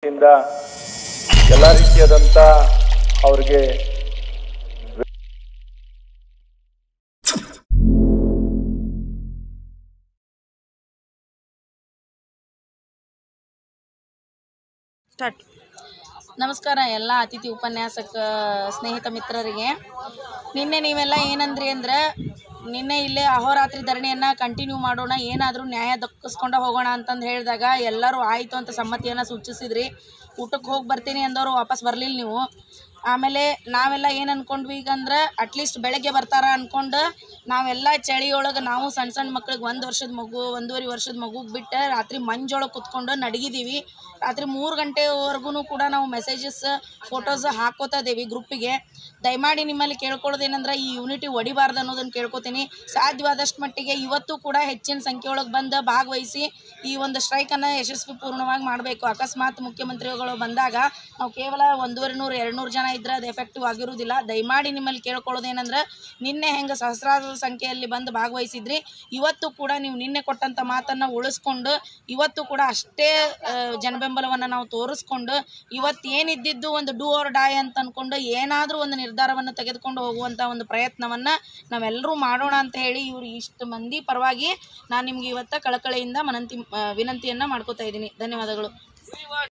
ಇಂದ ಎಲ್ಲ ರೀತಿಯಾದಂಥ ಅವ್ರಿಗೆ ಸ್ಟಾರ್ಟ್ ನಮಸ್ಕಾರ ಎಲ್ಲ ಅತಿಥಿ ಉಪನ್ಯಾಸಕ ಸ್ನೇಹಿತ ಮಿತ್ರರಿಗೆ ನಿನ್ನೆ ನೀವೆಲ್ಲ ಏನಂದ್ರಿ ಅಂದ್ರೆ ನಿನ್ನೆ ಇಲ್ಲೇ ಅಹೋರಾತ್ರಿ ಧರಣಿಯನ್ನು ಕಂಟಿನ್ಯೂ ಮಾಡೋಣ ಏನಾದರೂ ನ್ಯಾಯ ದಕ್ಕಿಸ್ಕೊಂಡ ಹೋಗೋಣ ಅಂತಂದು ಹೇಳಿದಾಗ ಎಲ್ಲರೂ ಆಯಿತು ಅಂತ ಸಮ್ಮತಿಯನ್ನು ಸೂಚಿಸಿದ್ರಿ ಊಟಕ್ಕೆ ಹೋಗಿ ಬರ್ತೀನಿ ಅಂದವರು ವಾಪಸ್ ಬರಲಿಲ್ಲ ನೀವು ಆಮೇಲೆ ನಾವೆಲ್ಲ ಏನು ಅನ್ಕೊಂಡ್ವಿ ಈಗ ಅಂದ್ರೆ ಅಟ್ಲೀಸ್ಟ್ ಬೆಳಗ್ಗೆ ಬರ್ತಾರ ಅನ್ಕೊಂಡು ನಾವೆಲ್ಲ ಚಳಿಯೊಳಗೆ ನಾವು ಸಣ್ಣ ಸಣ್ಣ ಮಕ್ಳಿಗೆ ಒಂದು ವರ್ಷದ ಮಗು ಒಂದೂವರೆ ವರ್ಷದ ಮಗುಗೆ ಬಿಟ್ಟು ರಾತ್ರಿ ಮಂಜೊಳಗೆ ಕುತ್ಕೊಂಡು ನಡಗಿದ್ದೀವಿ ರಾತ್ರಿ ಮೂರು ಗಂಟೆವರೆಗೂ ಕೂಡ ನಾವು ಮೆಸೇಜಸ್ ಫೋಟೋಸ್ ಹಾಕೋತಾ ಇದ್ದೀವಿ ಗ್ರೂಪಿಗೆ ದಯಮಾಡಿ ನಿಮ್ಮಲ್ಲಿ ಕೇಳ್ಕೊಳ್ಳೋದೇನೆಂದ್ರೆ ಈ ಯೂನಿಟಿ ಹೊಡಿಬಾರ್ದು ಅನ್ನೋದನ್ನು ಕೇಳ್ಕೊತೀನಿ ಸಾಧ್ಯವಾದಷ್ಟು ಮಟ್ಟಿಗೆ ಇವತ್ತು ಕೂಡ ಹೆಚ್ಚಿನ ಸಂಖ್ಯೆಯೊಳಗೆ ಬಂದು ಭಾಗವಹಿಸಿ ಈ ಒಂದು ಸ್ಟ್ರೈಕನ್ನು ಯಶಸ್ವಿ ಪೂರ್ಣವಾಗಿ ಮಾಡಬೇಕು ಅಕಸ್ಮಾತ್ ಮುಖ್ಯಮಂತ್ರಿಗಳು ಬಂದಾಗ ನಾವು ಕೇವಲ ಒಂದೂವರೆ ನೂರು ಎರಡು ನೂರು ಜನ ಇದ್ರೆ ಅದು ಎಫೆಕ್ಟಿವ್ ಆಗಿರೋದಿಲ್ಲ ದಯಮಾಡಿ ನಿಮ್ಮಲ್ಲಿ ಕೇಳ್ಕೊಳ್ಳೋದೇನೆಂದ್ರೆ ನಿನ್ನೆ ಹೆಂಗೆ ಸಹಸ್ರಾರು ಸಂಖ್ಯೆಯಲ್ಲಿ ಬಂದು ಭಾಗವಹಿಸಿದ್ರಿ ಇವತ್ತು ಕೂಡ ನೀವು ನಿನ್ನೆ ಕೊಟ್ಟಂಥ ಮಾತನ್ನು ಉಳಿಸ್ಕೊಂಡು ಇವತ್ತು ಕೂಡ ಅಷ್ಟೇ ಆ, ಜನಬೆಂಬಲವನ್ನು ನಾವು ತೋರಿಸ್ಕೊಂಡು ಇವತ್ತು ಏನಿದ್ದಿದ್ದು ಒಂದು ಡೂ ಆರ್ ಡಾಯ್ ಅಂತ ಅಂದ್ಕೊಂಡು ಏನಾದರೂ ಒಂದು ನಿರ್ಧಾರವನ್ನು ತೆಗೆದುಕೊಂಡು ಹೋಗುವಂಥ ಒಂದು ಪ್ರಯತ್ನವನ್ನು ನಾವೆಲ್ಲರೂ ಮಾಡೋಣ ಅಂತ ಹೇಳಿ ಇವರು ಇಷ್ಟು ಮಂದಿ ಪರವಾಗಿ ನಾನು ನಿಮ್ಗೆ ಇವತ್ತು ಕಳಕಳಿಯಿಂದ ಮನಂತಿ ವಿನಂತಿಯನ್ನು ಮಾಡ್ಕೋತಾ ಇದ್ದೀನಿ ಧನ್ಯವಾದಗಳು